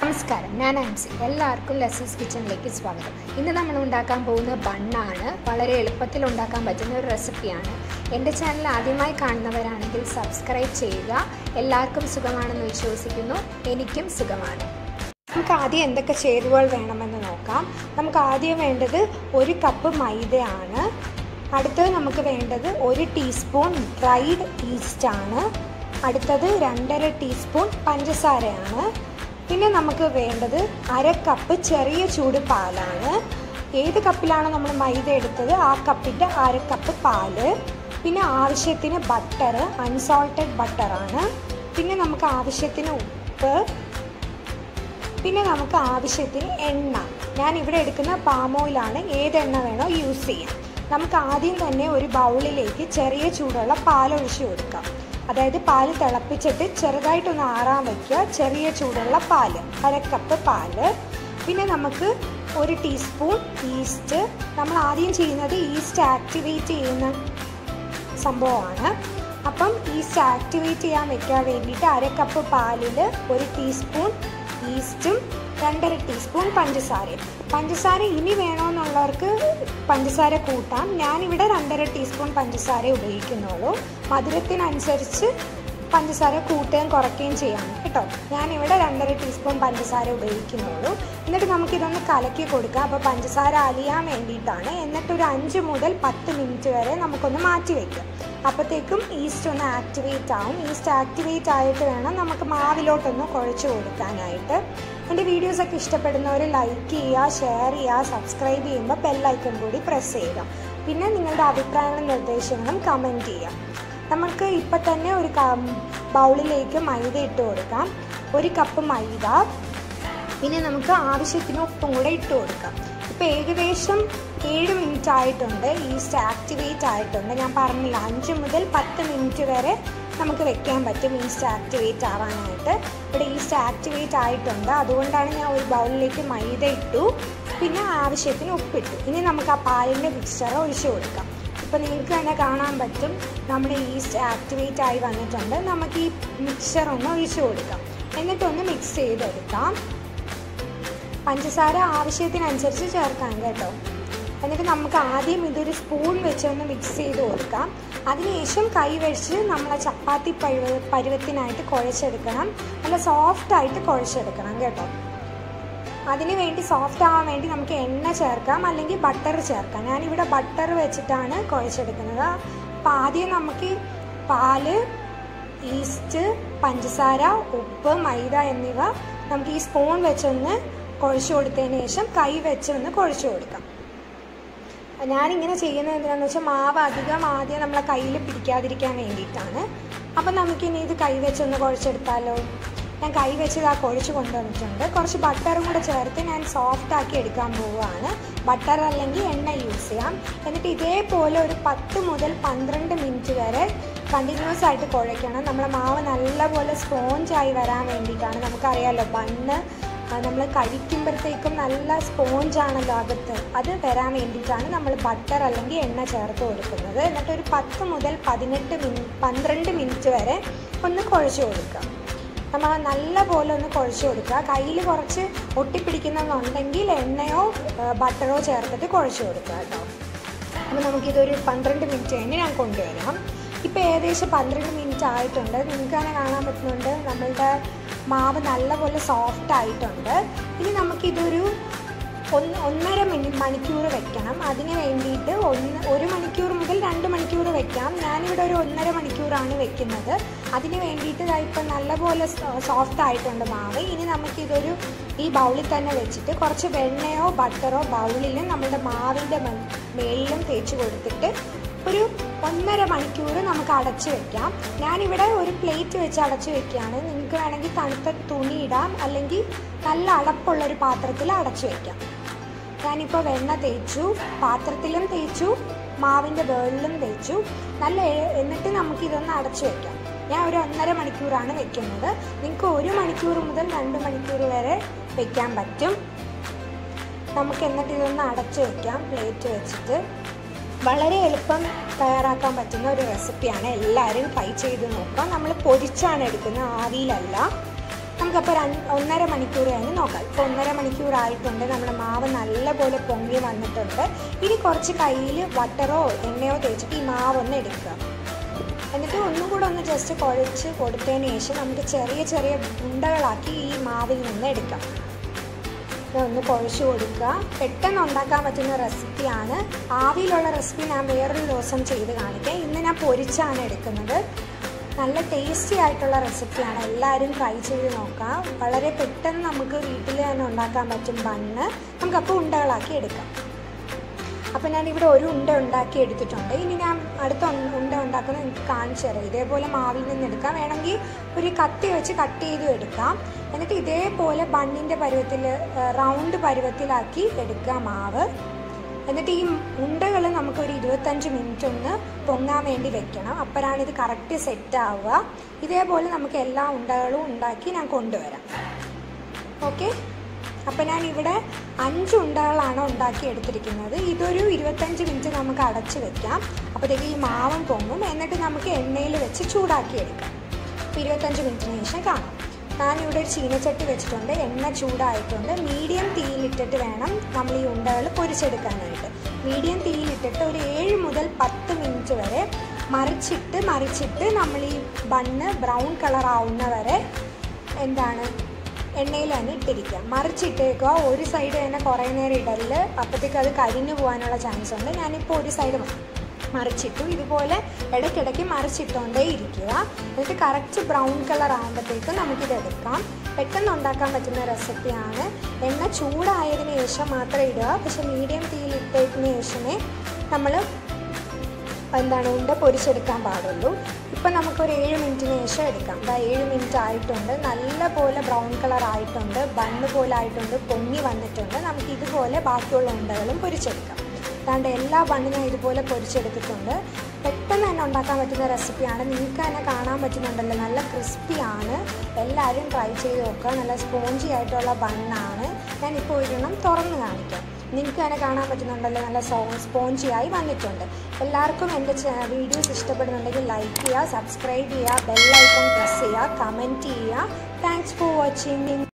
നമസ്കാരം ഞാൻ ആൻസി എല്ലാവർക്കും ലെസൻസ് കിച്ചണിലേക്ക് സ്വാഗതം ഇന്ന് നമ്മൾ ഉണ്ടാക്കാൻ പോകുന്ന ബണ്ണാണ് വളരെ എളുപ്പത്തിൽ ഉണ്ടാക്കാൻ പറ്റുന്ന ഒരു റെസിപ്പിയാണ് എൻ്റെ ചാനൽ ആദ്യമായി കാണുന്നവരാണെങ്കിൽ സബ്സ്ക്രൈബ് ചെയ്യുക എല്ലാവർക്കും സുഖമാണെന്ന് വിശ്വസിക്കുന്നു എനിക്കും സുഖമാണ് നമുക്ക് ആദ്യം എന്തൊക്കെ ചേരുവകൾ വേണമെന്ന് നോക്കാം നമുക്ക് ആദ്യം വേണ്ടത് ഒരു കപ്പ് മൈദയാണ് അടുത്തത് നമുക്ക് വേണ്ടത് ഒരു ടീസ്പൂൺ ഡ്രൈഡ് ഈസ്റ്റാണ് അടുത്തത് രണ്ടര ടീസ്പൂൺ പഞ്ചസാരയാണ് പിന്നെ നമുക്ക് വേണ്ടത് അര കപ്പ് ചെറിയ ചൂട് പാലാണ് ഏത് കപ്പിലാണോ നമ്മൾ മൈദ എടുത്തത് ആ കപ്പിൻ്റെ അര കപ്പ് പാല് പിന്നെ ആവശ്യത്തിന് ബട്ടർ അൺസോൾട്ടഡ് ബട്ടറാണ് പിന്നെ നമുക്ക് ആവശ്യത്തിന് ഉപ്പ് പിന്നെ നമുക്ക് ആവശ്യത്തിന് എണ്ണ ഞാൻ ഇവിടെ എടുക്കുന്ന പാം ഓയിലാണ് ഏത് എണ്ണ വേണോ യൂസ് ചെയ്യാം നമുക്ക് ആദ്യം തന്നെ ഒരു ബൗളിലേക്ക് ചെറിയ ചൂടുള്ള പാൽ ഒഴിച്ചു കൊടുക്കാം അതായത് പാല് തിളപ്പിച്ചിട്ട് ചെറുതായിട്ടൊന്ന് ആറാൻ വയ്ക്കുക ചെറിയ ചൂടുള്ള പാല് അരക്കപ്പ് പാല് പിന്നെ നമുക്ക് ഒരു ടീസ്പൂൺ ഈസ്റ്റ് നമ്മൾ ആദ്യം ചെയ്യുന്നത് ഈസ്റ്റ് ആക്ടിവേറ്റ് ചെയ്യുന്ന സംഭവമാണ് അപ്പം ഈസ്റ്റ് ആക്ടിവേറ്റ് ചെയ്യാൻ വെക്കാൻ വേണ്ടിയിട്ട് അര കപ്പ് പാലിൽ ഒരു ടീസ്പൂൺ ഈസ്റ്റും രണ്ടര ടീസ്പൂൺ പഞ്ചസാരയും പഞ്ചസാര ഇനി വേണമെന്നുള്ളവർക്ക് പഞ്ചസാര കൂട്ടാം ഞാനിവിടെ രണ്ടര ടീസ്പൂൺ പഞ്ചസാര ഉപയോഗിക്കുന്നുള്ളൂ മധുരത്തിനനുസരിച്ച് പഞ്ചസാര കൂട്ടുകയും കുറയ്ക്കുകയും ചെയ്യാം കേട്ടോ ഞാനിവിടെ രണ്ടര ടീസ്പൂൺ പഞ്ചസാര ഉപയോഗിക്കുന്നുള്ളൂ എന്നിട്ട് നമുക്കിതൊന്ന് കലക്കി കൊടുക്കാം അപ്പോൾ പഞ്ചസാര അലിയാൻ വേണ്ടിയിട്ടാണ് എന്നിട്ട് ഒരു അഞ്ച് മുതൽ പത്ത് മിനിറ്റ് വരെ നമുക്കൊന്ന് മാറ്റി വയ്ക്കാം അപ്പോഴത്തേക്കും ഈസ്റ്റ് ഒന്ന് ആക്ടിവേറ്റ് ആവും ഈസ്റ്റ് ആക്ടിവേറ്റ് ആയിട്ട് വേണം നമുക്ക് മാവിലോട്ടൊന്ന് കുഴച്ച് കൊടുക്കാനായിട്ട് എൻ്റെ വീഡിയോസൊക്കെ ഇഷ്ടപ്പെടുന്നവർ ലൈക്ക് ചെയ്യുക ഷെയർ ചെയ്യുക സബ്സ്ക്രൈബ് ചെയ്യുമ്പോൾ ബെല്ലൈക്കൺ കൂടി പ്രസ് ചെയ്യുക പിന്നെ നിങ്ങളുടെ അഭിപ്രായങ്ങളും നിർദ്ദേശങ്ങളും കമൻറ്റ് ചെയ്യുക നമുക്ക് ഇപ്പം തന്നെ ഒരു ബൗളിലേക്ക് മൈദ ഇട്ട് കൊടുക്കാം ഒരു കപ്പ് മൈദ പിന്നെ നമുക്ക് ആവശ്യത്തിന് ഉപ്പും കൂടെ ഇട്ട് കൊടുക്കാം ഇപ്പോൾ ഏകദേശം ഏഴ് മിനിറ്റ് ആയിട്ടുണ്ട് ഈസ്റ്റ് ആക്ടിവേറ്റ് ആയിട്ടുണ്ട് ഞാൻ പറഞ്ഞില്ല അഞ്ച് മുതൽ പത്ത് മിനിറ്റ് വരെ നമുക്ക് വെക്കാൻ പറ്റും ഈസ്റ്റ് ആക്ടിവേറ്റ് ആവാനായിട്ട് ഇവിടെ ഈസ്റ്റ് ആക്ടിവേറ്റ് ആയിട്ടുണ്ട് അതുകൊണ്ടാണ് ഞാൻ ഒരു ബൗളിലേക്ക് മൈദ ഇട്ടു പിന്നെ ആവശ്യത്തിന് ഉപ്പിട്ടു ഇനി നമുക്ക് ആ പാലിൻ്റെ മിക്സ്ചർ ഒഴിച്ചു കൊടുക്കാം ഇപ്പോൾ നിങ്ങൾക്ക് തന്നെ കാണാൻ പറ്റും നമ്മുടെ ഈസ്റ്റ് ആക്ടിവേറ്റ് ആയി വന്നിട്ടുണ്ട് നമുക്ക് ഈ മിക്സ്ചർ ഒന്ന് ഒഴിച്ചു കൊടുക്കാം എന്നിട്ടൊന്ന് മിക്സ് ചെയ്തെടുക്കാം പഞ്ചസാര ആവശ്യത്തിനനുസരിച്ച് ചേർക്കാം കേട്ടോ എന്നിട്ട് നമുക്ക് ആദ്യം ഇതൊരു സ്പൂൺ വെച്ച് ഒന്ന് മിക്സ് ചെയ്ത് കൊടുക്കാം അതിനുശേഷം കൈ വെച്ച് നമ്മൾ ചപ്പാത്തി പരുവ പരുവത്തിനായിട്ട് കുഴച്ചെടുക്കണം നല്ല സോഫ്റ്റായിട്ട് കുഴച്ചെടുക്കണം കേട്ടോ അതിന് വേണ്ടി സോഫ്റ്റ് ആവാൻ വേണ്ടി നമുക്ക് എണ്ണ ചേർക്കാം അല്ലെങ്കിൽ ബട്ടർ ചേർക്കാം ഞാനിവിടെ ബട്ടർ വെച്ചിട്ടാണ് കുഴച്ചെടുക്കുന്നത് അപ്പോൾ ആദ്യം നമുക്ക് പാല് ഈസ്റ്റ് പഞ്ചസാര ഉപ്പ് മൈദ എന്നിവ നമുക്ക് ഈ സ്പൂൺ വെച്ചൊന്ന് കുഴച്ചു കൊടുത്തതിന് ശേഷം കൈ വെച്ച് ഒന്ന് കുഴച്ചു കൊടുക്കാം ഞാനിങ്ങനെ ചെയ്യുന്നത് എന്തിനാന്ന് വെച്ചാൽ മാവ് അധികം ആദ്യം നമ്മളെ കയ്യിൽ പിടിക്കാതിരിക്കാൻ വേണ്ടിയിട്ടാണ് അപ്പം നമുക്കിനി ഇത് കൈ വെച്ചൊന്ന് കുഴച്ചെടുത്താലോ ഞാൻ കൈ വെച്ച് ആ കുഴച്ച് കൊണ്ടുവന്നിട്ടുണ്ട് കുറച്ച് ബട്ടറും കൂടെ ചേർത്ത് ഞാൻ സോഫ്റ്റ് ആക്കി എടുക്കാൻ പോവുകയാണ് ബട്ടർ അല്ലെങ്കിൽ എണ്ണ യൂസ് ചെയ്യാം എന്നിട്ട് ഇതേപോലെ ഒരു പത്ത് മുതൽ പന്ത്രണ്ട് മിനിറ്റ് വരെ കണ്ടിന്യൂസ് ആയിട്ട് കുഴയ്ക്കണം നമ്മളെ മാവ് നല്ലപോലെ സ്പോഞ്ചായി വരാൻ വേണ്ടിയിട്ടാണ് നമുക്കറിയാമല്ലോ ബണ്ണ് നമ്മൾ കഴിക്കുമ്പോഴത്തേക്കും നല്ല സ്പോഞ്ചാണല്ലോ അകത്ത് അത് വരാൻ വേണ്ടിയിട്ടാണ് നമ്മൾ ബട്ടർ അല്ലെങ്കിൽ എണ്ണ ചേർത്ത് കൊടുക്കുന്നത് എന്നിട്ട് ഒരു പത്ത് മുതൽ പതിനെട്ട് മിനി പന്ത്രണ്ട് മിനിറ്റ് വരെ ഒന്ന് കുഴച്ച് കൊടുക്കുക നമ്മൾ നല്ല പോലെ ഒന്ന് കുഴച്ച് കൊടുക്കുക കയ്യിൽ കുറച്ച് ഒട്ടിപ്പിടിക്കുന്നെന്നുണ്ടെങ്കിൽ എണ്ണയോ ബട്ടറോ ചേർത്തിട്ട് കുഴച്ച് കൊടുക്കുക കേട്ടോ അപ്പോൾ നമുക്കിതൊരു പന്ത്രണ്ട് മിനിറ്റ് കഴിഞ്ഞ് ഞാൻ കൊണ്ടുവരാം ഇപ്പോൾ ഏകദേശം പന്ത്രണ്ട് മിനിറ്റ് ആയിട്ടുണ്ട് നിങ്ങൾക്ക് തന്നെ കാണാൻ പറ്റുന്നുണ്ട് നമ്മളുടെ മാവ് നല്ലപോലെ സോഫ്റ്റ് ആയിട്ടുണ്ട് ഇനി നമുക്കിതൊരു ഒന്ന് ഒന്നര മിനി മണിക്കൂർ വെക്കണം അതിന് വേണ്ടിയിട്ട് ഒന്ന് ഒരു മണിക്കൂർ മുതൽ രണ്ട് മണിക്കൂർ വെക്കാം ഞാനിവിടെ ഒരു ഒന്നര മണിക്കൂറാണ് വെക്കുന്നത് അതിന് വേണ്ടിയിട്ട് ഇപ്പം നല്ലപോലെ സോഫ്റ്റ് ആയിട്ടുണ്ട് മാവ് ഇനി നമുക്കിതൊരു ഈ ബൗളിൽ തന്നെ വെച്ചിട്ട് കുറച്ച് വെണ്ണയോ ബട്ടറോ ബൗളിൽ നമ്മുടെ മാവിൻ്റെ മേളിലും തേച്ച് കൊടുത്തിട്ട് ഒരു ഒന്നര മണിക്കൂർ നമുക്ക് അടച്ച് വെക്കാം ഞാനിവിടെ ഒരു പ്ലേറ്റ് വെച്ച് അടച്ച് വെക്കുകയാണ് നിങ്ങൾക്ക് വേണമെങ്കിൽ തണുത്ത തുണി ഇടാം അല്ലെങ്കിൽ നല്ല അടപ്പുള്ളൊരു പാത്രത്തിൽ അടച്ചു വെക്കാം ഞാനിപ്പോൾ വെണ്ണ തേച്ചു പാത്രത്തിലും തേച്ചു മാവിൻ്റെ ബേളിലും തേച്ചു നല്ല എന്നിട്ട് നമുക്കിതൊന്ന് അടച്ചു വെക്കാം ഞാൻ ഒരു ഒന്നര മണിക്കൂറാണ് വെക്കുന്നത് നിങ്ങൾക്ക് ഒരു മണിക്കൂർ മുതൽ രണ്ട് മണിക്കൂർ വരെ വെക്കാൻ പറ്റും നമുക്ക് എന്നിട്ട് ഇതൊന്ന് അടച്ചു വെക്കാം പ്ലേറ്റ് വെച്ചിട്ട് വളരെ എളുപ്പം തയ്യാറാക്കാൻ പറ്റുന്ന ഒരു റെസിപ്പിയാണ് എല്ലാവരും ട്രൈ ചെയ്ത് നോക്കാം നമ്മൾ പൊരിച്ചാണ് എടുക്കുന്നത് ആവിയിലല്ല നമുക്കപ്പോൾ രണ്ട് ഒന്നര മണിക്കൂർ കഴിഞ്ഞ് നോക്കാം ഇപ്പോൾ ഒന്നര മണിക്കൂറായിട്ടുണ്ട് നമ്മുടെ മാവ് നല്ലപോലെ പൊങ്ങി വന്നിട്ടുണ്ട് ഇനി കുറച്ച് കയ്യിൽ ബട്ടറോ എണ്ണയോ തേച്ചിട്ട് ഈ മാവൊന്ന് എടുക്കുക എന്നിട്ട് ഒന്നും കൂടെ ഒന്ന് ജസ്റ്റ് കുഴച്ച് കൊടുത്തതിന് ശേഷം നമുക്ക് ചെറിയ ചെറിയ ഉണ്ടകളാക്കി ഈ മാവിൽ നിന്ന് എടുക്കാം ഒന്ന് കുഴച്ച് കൊടുക്കുക പെട്ടെന്ന് ഉണ്ടാക്കാൻ പറ്റുന്ന റെസിപ്പിയാണ് ആവിയിലുള്ള റെസിപ്പി ഞാൻ വേറൊരു ദിവസം ചെയ്ത് കാണിക്കാം ഇന്ന് ഞാൻ പൊരിച്ചാണ് എടുക്കുന്നത് നല്ല ടേസ്റ്റി ആയിട്ടുള്ള റെസിപ്പിയാണ് എല്ലാവരും ട്രൈ ചെയ്ത് നോക്കാം വളരെ പെട്ടെന്ന് നമുക്ക് വീട്ടിൽ തന്നെ ഉണ്ടാക്കാൻ പറ്റും ബണ്ണ് നമുക്കപ്പോൾ ഉണ്ടകളാക്കി എടുക്കാം അപ്പോൾ ഞാനിവിടെ ഒരു ഉണ്ട ഉണ്ടാക്കി എടുത്തിട്ടുണ്ട് ഇനി ഞാൻ അടുത്ത ഉണ്ട ഉണ്ടാക്കുന്നത് എനിക്ക് കാണിച്ചു തരാം ഇതേപോലെ മാവിൽ നിന്ന് എടുക്കാം വേണമെങ്കിൽ ഒരു കത്തി വെച്ച് കട്ട് ചെയ്തും എടുക്കാം എന്നിട്ട് ഇതേപോലെ ബണ്ണിൻ്റെ പരുവത്തിൽ റൗണ്ട് പരുവത്തിലാക്കി എടുക്കുക മാവ് എന്നിട്ട് ഈ ഉണ്ടകൾ നമുക്കൊരു ഇരുപത്തഞ്ച് മിനിറ്റ് ഒന്ന് പൊങ്ങാൻ വേണ്ടി വെക്കണം അപ്പോഴാണ് ഇത് കറക്റ്റ് സെറ്റ് ആവുക ഇതേപോലെ നമുക്ക് എല്ലാ ഉണ്ടകളും ഉണ്ടാക്കി ഞാൻ കൊണ്ടുവരാം ഓക്കെ അപ്പോൾ ഞാൻ ഇവിടെ അഞ്ച് ഉണ്ടകളാണ് ഉണ്ടാക്കി എടുത്തിരിക്കുന്നത് ഇതൊരു ഇരുപത്തഞ്ച് മിനിറ്റ് നമുക്ക് അടച്ച് വെക്കാം അപ്പോഴത്തേക്ക് ഈ മാവും പൊങ്ങും എന്നിട്ട് നമുക്ക് എണ്ണയിൽ വെച്ച് ചൂടാക്കി എടുക്കാം അപ്പോൾ ഇരുപത്തഞ്ച് മിനിറ്റിന് ശേഷം കാണാം ഞാനിവിടെ ഒരു ചീനച്ചട്ടി വെച്ചിട്ടുണ്ട് എണ്ണ ചൂടായിട്ടുണ്ട് മീഡിയം തീയിലിട്ടിട്ട് വേണം നമ്മൾ ഈ ഉണ്ടകൾ പൊരിച്ചെടുക്കാനായിട്ട് മീഡിയം തീയിലിട്ടിട്ട് ഒരു ഏഴ് മുതൽ പത്ത് മിനിറ്റ് വരെ മറിച്ചിട്ട് മറിച്ചിട്ട് നമ്മൾ ഈ ബണ്ണ് ബ്രൗൺ കളർ ആവുന്ന വരെ എന്താണ് എണ്ണയിൽ തന്നെ ഇട്ടിരിക്കുക മറിച്ചിട്ടേക്കുക ഒരു സൈഡ് തന്നെ കുറേ നേരം ഇടലിൽ അപ്പോഴത്തേക്ക് അത് കരിഞ്ഞു പോകാനുള്ള ചാൻസ് ഉണ്ട് ഞാനിപ്പോൾ ഒരു സൈഡ് മറിച്ചിട്ടു ഇതുപോലെ ഇടയ്ക്കിടയ്ക്ക് മറിച്ചിട്ടുകൊണ്ടേ ഇരിക്കുക എന്നിട്ട് കറക്റ്റ് ബ്രൗൺ കളർ ആകുമ്പോഴത്തേക്ക് നമുക്കിത് എടുക്കാം പെട്ടെന്ന് ഉണ്ടാക്കാൻ പറ്റുന്ന റെസിപ്പിയാണ് എണ്ണ ചൂടായതിനു ശേഷം മാത്രം ഇടുക പക്ഷെ മീഡിയം തീയിൽ ഇട്ടതിന് ശേഷമേ നമ്മൾ എന്താണ് ഉണ്ട പൊരിച്ചെടുക്കാൻ പാടുള്ളൂ ഇപ്പം നമുക്കൊരു ഏഴ് മിനിറ്റിന് ശേഷം എടുക്കാം ഇതാ ഏഴ് മിനിറ്റ് ആയിട്ടുണ്ട് നല്ല പോലെ ബ്രൗൺ കളർ ആയിട്ടുണ്ട് ബണ്ണ് പോലെ ആയിട്ടുണ്ട് പൊങ്ങി വന്നിട്ടുണ്ട് നമുക്ക് ഇതുപോലെ ബാക്കിയുള്ള ഉണ്ടകളും പൊരിച്ചെടുക്കാം അതാണ്ട് എല്ലാ ബണ്ണിനും ഇതുപോലെ പൊരിച്ചെടുത്തിട്ടുണ്ട് പെട്ടെന്ന് തന്നെ ഉണ്ടാക്കാൻ പറ്റുന്ന റെസിപ്പിയാണ് നിങ്ങൾക്ക് തന്നെ കാണാൻ പറ്റുന്നുണ്ടല്ലോ നല്ല ക്രിസ്പിയാണ് എല്ലാവരും ട്രൈ ചെയ്ത് നോക്കുക നല്ല സ്പോഞ്ചി ആയിട്ടുള്ള ബണ്ണാണ് ഞാനിപ്പോൾ ഒരെണ്ണം തുറന്ന് കാണിക്കാം നിങ്ങൾക്ക് തന്നെ കാണാൻ പറ്റുന്നുണ്ടല്ലോ നല്ല സോ സ്പോഞ്ചിയായി വന്നിട്ടുണ്ട് എല്ലാവർക്കും എൻ്റെ വീഡിയോസ് ഇഷ്ടപ്പെടുന്നുണ്ടെങ്കിൽ ലൈക്ക് ചെയ്യുക സബ്സ്ക്രൈബ് ചെയ്യുക ബെല്ലൈക്കൺ പ്രസ് ചെയ്യുക കമൻറ്റ് ചെയ്യുക താങ്ക്സ് ഫോർ വാച്ചിങ്